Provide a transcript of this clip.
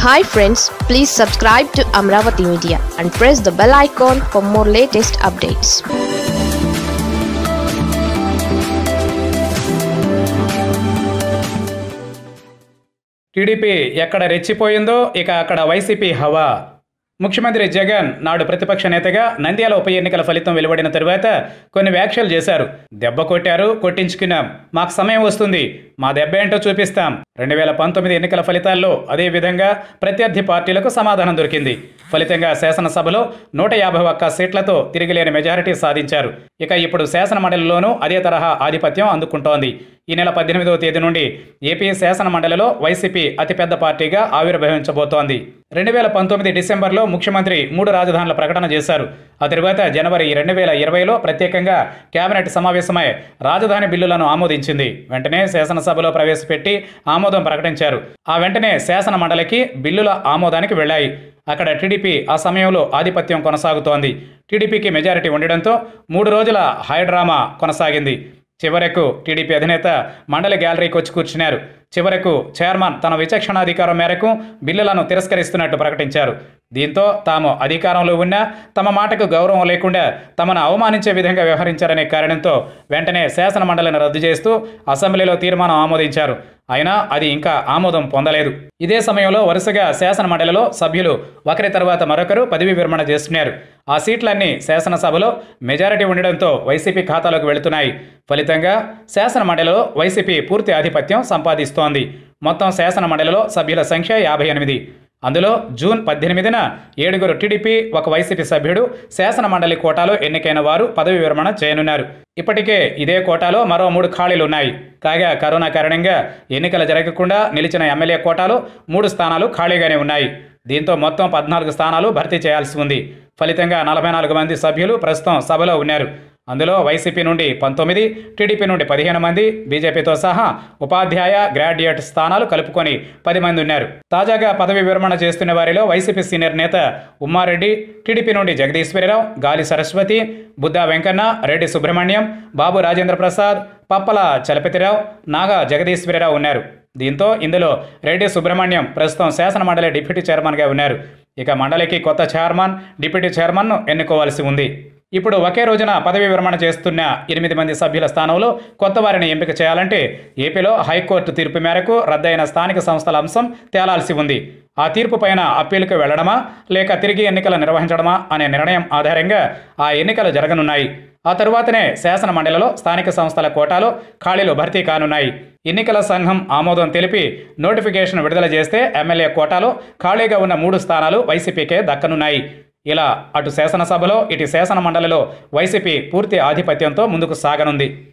hi friends please subscribe to Amaravati media and press the bell icon for more latest updates TDP ఎక్కడ రెచ్చిపోయిందో ఇక అక్కడ YCP హవా ముఖ్యమంత్రి జగన్ నాడు ప్రతిపక్ష నేతగా నంద్యాల ఉప ఎన్నికల ఫలితం వెలువడిన తరువాత కొన్ని వ్యాఖ్యలు చేశారు దెబ్బ కొట్టారు కొట్టించుకున్నాం మాకు సమయం వస్తుంది మా దెబ్బ ఏంటో చూపిస్తాం రెండు వేల పంతొమ్మిది ఎన్నికల ఫలితాల్లో అదే విధంగా ప్రత్యర్థి పార్టీలకు సమాధానం దొరికింది ఫలితంగా శాసనసభలో నూట యాభై ఒక్క సీట్లతో తిరిగిలేని మెజారిటీ సాధించారు ఇక ఇప్పుడు శాసన మండలిలోనూ అదే తరహా ఆధిపత్యం అందుకుంటోంది ఈ నెల పద్దెనిమిదవ తేదీ నుండి ఏపీ శాసన మండలిలో వైసీపీ అతిపెద్ద పార్టీగా ఆవిర్భవించబోతోంది రెండు వేల పంతొమ్మిది డిసెంబర్లో ముఖ్యమంత్రి మూడు రాజధానుల ప్రకటన చేశారు ఆ తరువాత జనవరి రెండు వేల ఇరవైలో ప్రత్యేకంగా కేబినెట్ సమావేశమై రాజధాని బిల్లులను ఆమోదించింది వెంటనే శాసనసభలో ప్రవేశపెట్టి ఆమోదం ప్రకటించారు ఆ వెంటనే శాసన మండలికి బిల్లుల ఆమోదానికి వెళ్ళాయి అక్కడ టీడీపీ ఆ సమయంలో ఆధిపత్యం కొనసాగుతోంది టీడీపీకి మెజారిటీ ఉండడంతో మూడు రోజుల హైడ్రామా కొనసాగింది చివరకు టీడీపీ అధినేత మండలి గ్యాలరీకి వచ్చి కూర్చున్నారు చివరకు చైర్మన్ తన విచక్షణాధికారం మేరకు బిల్లులను తిరస్కరిస్తున్నట్టు ప్రకటించారు దీంతో తాము అధికారంలో ఉన్నా తమ మాటకు గౌరవం లేకుండా తమను అవమానించే విధంగా వ్యవహరించారనే కారణంతో వెంటనే శాసన మండలిని రద్దు చేస్తూ అసెంబ్లీలో తీర్మానం ఆమోదించారు అయినా అది ఇంకా ఆమోదం పొందలేదు ఇదే సమయంలో వరుసగా శాసన మండలిలో సభ్యులు ఒకరి తర్వాత మరొకరు పదవి విరమణ చేస్తున్నారు ఆ సీట్లన్నీ శాసనసభలో మెజారిటీ ఉండడంతో వైసీపీ ఖాతాలోకి వెళుతున్నాయి ఫలితంగా శాసన మండలిలో వైసీపీ పూర్తి ఆధిపత్యం సంపాదిస్తోంది మొత్తం శాసన మండలిలో సభ్యుల సంఖ్య యాభై ఎనిమిది అందులో జూన్ పద్దెనిమిదిన ఏడుగురు టీడీపీ ఒక వైసీపీ సభ్యుడు శాసన మండలి కోటాలో ఎన్నికైన వారు పదవి విరమణ చేయనున్నారు ఇప్పటికే ఇదే కోటాలో మరో మూడు ఖాళీలు ఉన్నాయి కాగా కరోనా కారణంగా ఎన్నికలు జరగకుండా నిలిచిన ఎమ్మెల్యే కోటాలో మూడు స్థానాలు ఖాళీగానే ఉన్నాయి దీంతో మొత్తం పద్నాలుగు స్థానాలు భర్తీ చేయాల్సి ఉంది ఫలితంగా నలభై నాలుగు మంది సభ్యులు ప్రస్తుతం సభలో ఉన్నారు అందులో వైసీపీ నుండి పంతొమ్మిది టీడీపీ నుండి పదిహేను మంది బీజేపీతో సహా ఉపాధ్యాయ గ్రాడ్యుయేట్ స్థానాలు కలుపుకొని పది మంది ఉన్నారు తాజాగా పదవి విరమణ చేస్తున్న వారిలో వైసీపీ సీనియర్ నేత ఉమ్మారెడ్డి టీడీపీ నుండి జగదీశ్వరరావు గాలి సరస్వతి బుద్ధా వెంకన్న రెడ్డి సుబ్రహ్మణ్యం బాబు రాజేంద్ర ప్రసాద్ పప్పల చలపతిరావు నాగా జగదీశ్వరరావు ఉన్నారు దీంతో ఇందులో రెడ్డి సుబ్రహ్మణ్యం ప్రస్తుతం శాసన మండలి డిప్యూటీ చైర్మన్గా ఉన్నారు ఇక మండలికి కొత్త చైర్మన్ డిప్యూటీ చైర్మన్ను ఎన్నుకోవాల్సి ఉంది ఇప్పుడు ఒకే రోజున పదవి విరమణ చేస్తున్న ఎనిమిది మంది సభ్యుల స్థానంలో కొత్త వారిని ఎంపిక చేయాలంటే ఏపీలో హైకోర్టు తీర్పు మేరకు రద్దయిన స్థానిక సంస్థల అంశం తేలాల్సి ఉంది ఆ తీర్పు పైన అప్పీలుకు వెళ్లడమా లేక తిరిగి ఎన్నికలు నిర్వహించడమా అనే నిర్ణయం ఆధారంగా ఆ ఎన్నికలు జరగనున్నాయి ఆ తరువాతనే శాసన మండలిలో స్థానిక సంస్థల కోటాలో ఖాళీలు భర్తీ కానున్నాయి ఎన్నికల సంఘం ఆమోదం తెలిపి నోటిఫికేషన్ విడుదల చేస్తే ఎమ్మెల్యే కోటాలో ఖాళీగా ఉన్న మూడు స్థానాలు వైసీపీకే దక్కనున్నాయి ఇలా అటు శాసనసభలో ఇటు శాసన మండలిలో వైసీపీ పూర్తి ఆధిపత్యంతో ముందుకు సాగనుంది